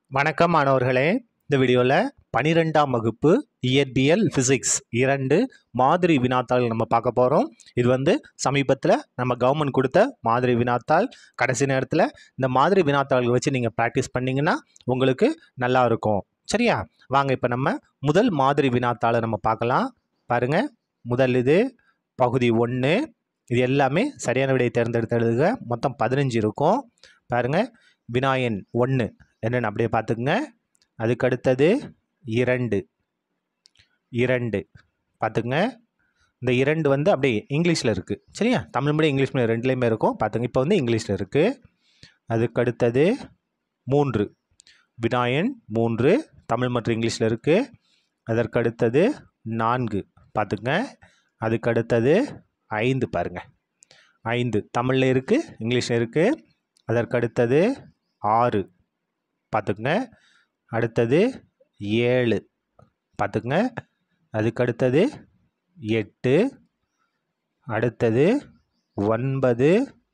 வணக்கம் மாணவர்களே இந்த வீடியோவில் பனிரெண்டாம் வகுப்பு இயற்பியல் ஃபிசிக்ஸ் இரண்டு மாதிரி வினாத்தாள் நம்ம பார்க்க போகிறோம் இது வந்து சமீபத்தில் நம்ம கவர்மெண்ட் கொடுத்த மாதிரி வினாத்தாள் கடைசி நேரத்தில் இந்த மாதிரி வினாத்தாள்கள் வச்சு நீங்கள் ப்ராக்டிஸ் பண்ணிங்கன்னா உங்களுக்கு நல்லா இருக்கும் சரியா வாங்க இப்போ நம்ம முதல் மாதிரி வினாத்தாளை நம்ம பார்க்கலாம் பாருங்கள் முதல் இது பகுதி ஒன்று இது எல்லாமே சரியான விடையை தேர்ந்தெடுத்து எழுதுக மொத்தம் பதினஞ்சு இருக்கும் பாருங்கள் வினாயன் ஒன்று என்னென்னு அப்படியே பார்த்துக்குங்க அதுக்கு அடுத்தது இரண்டு இரண்டு பார்த்துக்குங்க இந்த இரண்டு வந்து அப்படியே இங்கிலீஷில் இருக்குது சரியா தமிழ் மீடியம் இங்கிலீஷ் மீடியம் ரெண்டுலேயுமே இருக்கும் பார்த்துங்க இப்போ வந்து இங்கிலீஷில் இருக்குது அதுக்கு அடுத்தது மூன்று வினாயன் மூன்று தமிழ் மற்றும் இங்கிலீஷில் இருக்குது அதற்கு அடுத்தது நான்கு பார்த்துக்குங்க அதுக்கு அடுத்தது ஐந்து பாருங்கள் ஐந்து தமிழில் இருக்குது இங்கிலீஷில் இருக்குது அதற்கு அடுத்தது ஆறு பார்த்துக்குங்க அடுத்தது ஏழு பார்த்துக்குங்க அதுக்கு அடுத்தது எட்டு அடுத்தது ஒன்பது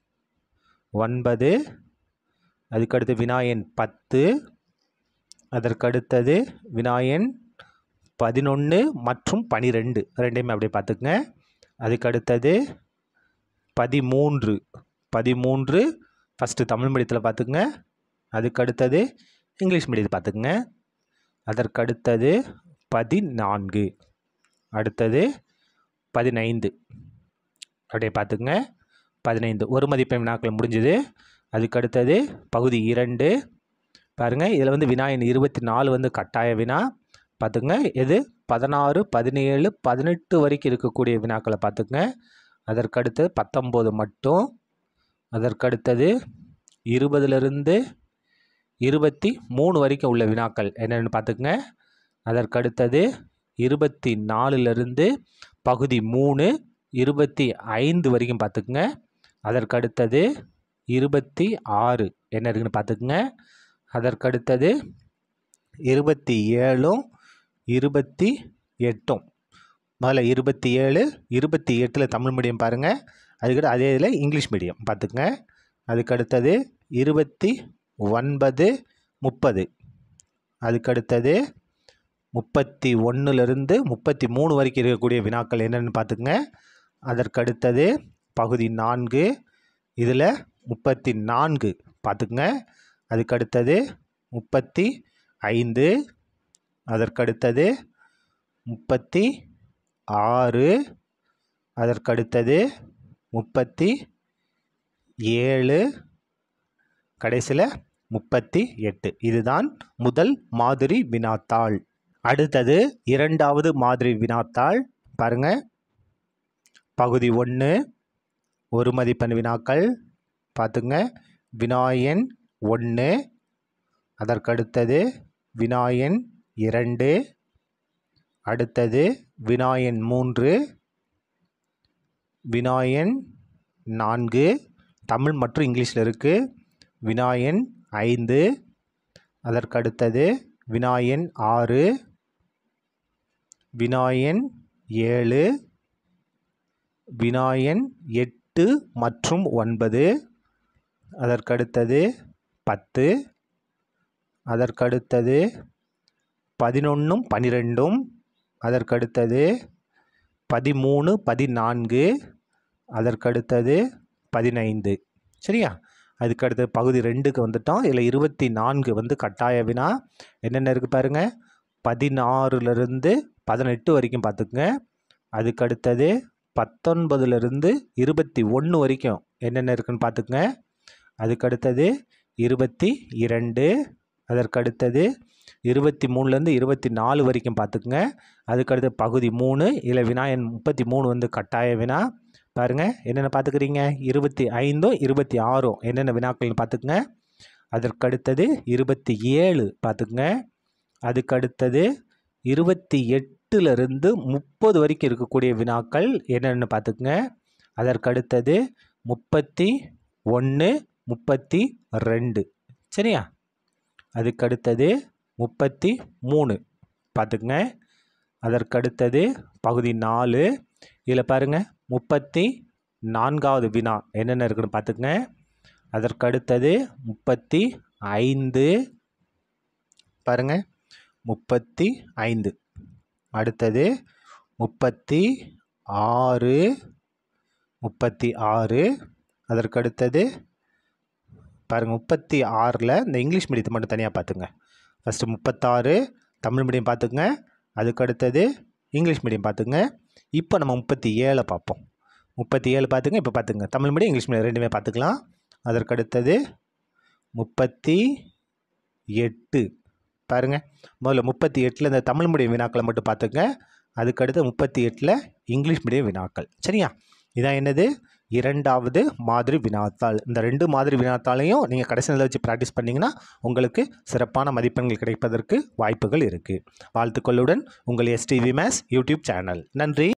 ஒன்பது அதுக்கடுத்து வினாயன் பத்து அதற்கடுத்தது வினாயன் பதினொன்று மற்றும் பனிரெண்டு ரெண்டையுமே அப்படியே பார்த்துக்குங்க அதுக்கடுத்தது பதிமூன்று பதிமூன்று ஃபஸ்ட்டு தமிழ் மீடியத்தில் பார்த்துக்குங்க அதுக்கு அடுத்தது இங்கிலீஷ் மீடியத்தை பார்த்துக்குங்க அதற்கடுத்தது பதினான்கு அடுத்தது பதினைந்து அப்படியே பார்த்துக்குங்க பதினைந்து ஒரு மதிப்பெண் வினாக்கள் முடிஞ்சுது அதுக்கு அடுத்தது பகுதி இரண்டு பாருங்கள் இதில் வந்து வினாயின் இருபத்தி நாலு வந்து கட்டாய வினா பார்த்துங்க இது பதினாறு பதினேழு பதினெட்டு வரைக்கும் இருக்கக்கூடிய வினாக்களை பார்த்துக்குங்க அதற்கடுத்து பத்தொம்போது மட்டும் அதற்கடுத்தது இருபதுலேருந்து இருபத்தி மூணு வரைக்கும் உள்ள வினாக்கள் என்னென்னு பார்த்துக்குங்க அதற்கடுத்தது இருபத்தி நாலுலேருந்து பகுதி மூணு இருபத்தி ஐந்து வரைக்கும் பார்த்துக்குங்க அதற்கடுத்தது இருபத்தி ஆறு என்ன இருக்குன்னு பார்த்துக்குங்க அதற்கடுத்தது இருபத்தி ஏழும் இருபத்தி எட்டும் முதல்ல இருபத்தி ஏழு இருபத்தி எட்டில் தமிழ் மீடியம் பாருங்கள் அதுக்கடுத்து அதே இதில் இங்கிலீஷ் மீடியம் பார்த்துக்குங்க அதுக்கடுத்தது இருபத்தி ஒன்பது முப்பது அதுக்கடுத்தது முப்பத்தி ஒன்றுலேருந்து முப்பத்தி மூணு வரைக்கும் இருக்கக்கூடிய வினாக்கள் என்னென்னு பார்த்துக்குங்க அதற்கடுத்தது பகுதி நான்கு இதில் முப்பத்தி நான்கு பார்த்துக்குங்க அதுக்கடுத்தது முப்பத்தி ஐந்து அதற்கடுத்தது முப்பத்தி ஆறு அதற்கடுத்தது முப்பத்தி ஏழு கடைசியில் முப்பத்தி எட்டு இதுதான் முதல் மாதிரி வினாத்தாள் அடுத்தது இரண்டாவது மாதிரி வினாத்தாள் பாருங்க பகுதி ஒன்று ஒரு மதிப்பெண் வினாக்கள் பார்த்துங்க வினாயன் ஒன்று அதற்கடுத்தது வினாயன் இரண்டு அடுத்தது வினாயன் மூன்று வினாயன் நான்கு தமிழ் மற்றும் இங்கிலீஷில் இருக்குது வினாயன் ஐந்து அதற்கடுத்தது வினாயன் ஆறு வினாயன் ஏழு வினாயன் எட்டு மற்றும் ஒன்பது அதற்கடுத்தது பத்து அதற்கடுத்தது பதினொன்றும் பனிரெண்டும் அதற்கடுத்தது பதிமூணு பதினான்கு அதற்கடுத்தது பதினைந்து சரியா அதுக்கடுத்து பகுதி ரெண்டுக்கு வந்துட்டோம் இதில் இருபத்தி நான்கு வந்து கட்டாய வினா என்னென்ன இருக்குது பாருங்கள் பதினாறுலேருந்து பதினெட்டு வரைக்கும் பார்த்துக்குங்க அதுக்கடுத்தது பத்தொன்பதுலேருந்து இருபத்தி ஒன்று வரைக்கும் என்னென்ன இருக்குன்னு பார்த்துக்குங்க அதுக்கடுத்தது இருபத்தி இரண்டு அதற்கடுத்தது இருபத்தி மூணுலேருந்து இருபத்தி நாலு வரைக்கும் பார்த்துக்குங்க அதுக்கடுத்து பகுதி மூணு இதில் வினாயன் முப்பத்தி மூணு வந்து கட்டாய வினா பாருங்கள் என்னென்ன பார்த்துக்கிறீங்க இருபத்தி ஐந்தும் இருபத்தி ஆறும் என்னென்ன வினாக்கள்னு பார்த்துக்குங்க அதற்கடுத்தது இருபத்தி ஏழு பார்த்துக்குங்க அதுக்கடுத்தது இருபத்தி எட்டுலேருந்து முப்பது வரைக்கும் இருக்கக்கூடிய வினாக்கள் என்னென்னு பார்த்துக்குங்க அதற்கடுத்தது முப்பத்தி ஒன்று முப்பத்தி ரெண்டு சரியா அதுக்கடுத்தது முப்பத்தி மூணு பார்த்துக்குங்க அதற்கடுத்தது பகுதி நாலு இதில் பாருங்கள் முப்பத்தி நான்காவது வினா என்னென்ன இருக்குன்னு பார்த்துக்குங்க அதற்கடுத்தது முப்பத்தி ஐந்து பாருங்கள் முப்பத்தி ஐந்து அடுத்தது முப்பத்தி ஆறு முப்பத்தி ஆறு அதற்கு அடுத்தது பாருங்கள் முப்பத்தி ஆறில் இந்த இங்கிலீஷ் மீடியத்தை மட்டும் தனியாக பார்த்துங்க ஃபஸ்ட்டு முப்பத்தாறு தமிழ் மீடியம் பார்த்துங்க அதுக்கு அடுத்தது இங்கிலீஷ் மீடியம் பார்த்துங்க இப்போ நம்ம முப்பத்தி ஏழை பார்ப்போம் முப்பத்தி ஏழு பார்த்துங்க இப்போ பார்த்துங்க தமிழ் மீடியம் இங்கிலீஷ் மீடியம் ரெண்டுமே பார்த்துக்கலாம் அதற்கு அடுத்தது முப்பத்தி எட்டு பாருங்கள் முதல்ல முப்பத்தி எட்டில் இந்த தமிழ் மீடியம் வினாக்களை மட்டும் பார்த்துங்க அதுக்கடுத்து முப்பத்தி எட்டில் இங்கிலீஷ் மீடியம் வினாக்கள் சரியா இதான் என்னது இரண்டாவது மாதிரி வினாத்தாள் இந்த ரெண்டு மாதிரி வினாத்தாளையும் நீங்கள் கடைசி நிலை வச்சு ப்ராக்டிஸ் பண்ணிங்கன்னா உங்களுக்கு சிறப்பான மதிப்பெண்கள் கிடைப்பதற்கு வாய்ப்புகள் இருக்குது வாழ்த்துக்களுடன் உங்கள் எஸ்டிவி மேஸ் யூடியூப் சேனல் நன்றி